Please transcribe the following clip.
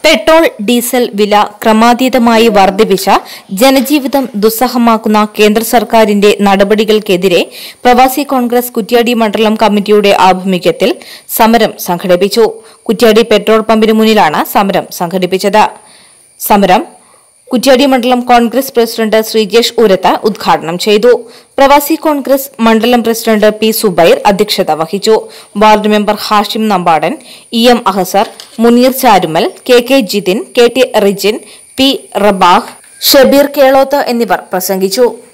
petrol diesel വില ക്രമാതീതമായി വർദ്ധിപ്പിച്ച ജനജീവിതം ദുസ്സഹമാക്കുന്ന കേന്ദ്ര സർക്കാരിന്റെ നടപടികൾക്കെതിരെ പ്രവാസി കോൺഗ്രസ് കുറ്റ്യാടി മണ്ഡലം കമ്മിറ്റിയുടെ ആഭിമുഖ്യത്തിൽ സമരം സംഘടിപ്പിച്ചു കുറ്റ്യാടി പെട്രോൾ പമ്പിന് മുന്നിലാണ് സമരം സംഘടിപ്പിച്ചത് സമരം കുറ്റ്യാടി മണ്ഡലം കോൺഗ്രസ് പ്രസിഡന്റ് ശ്രീജേഷ് ഉരത്ത് ഉദ്ഘാടനം ചെയ്തു പ്രവാസി കോൺഗ്രസ് മണ്ഡലം പ്രസിഡന്റ് പി സുബൈർ അധ്യക്ഷത വഹിച്ചു ward member Hashim Nambadan E M Ahsar Muneer Charumal K K Jithin K T Rijin P Rabah Shabeer Kelot എന്നിവർ പ്രസംഗിച്ചു